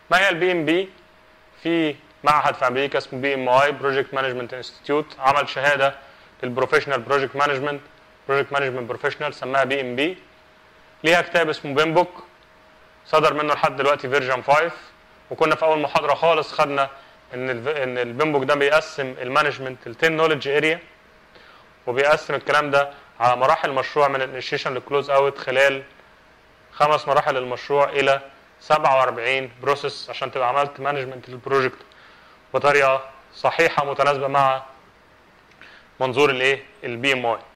ما هي البي ام بي في معهد في امريكا اسمه بي ام اي بروجكت مانجمنت انستيتيوت عمل شهاده للبروفيشنال بروجكت مانجمنت بروجكت مانجمنت بروفيشنال سماها بي ام بي ليها كتاب اسمه بيم بوك صدر منه لحد دلوقتي فيرجن 5 وكنا في اول محاضره خالص خدنا ان ال ان البيم بوك ده بيقسم المانجمنت ل 10 نولج اريا وبيقسم الكلام ده على مراحل المشروع من الانيشيشن للكلوز اوت خلال خمس مراحل المشروع الى 47 بروسيس عشان تبقى عملت مانجمنت للبروجكت بطريقه صحيحه متناسبه مع منظور الايه البي ام اي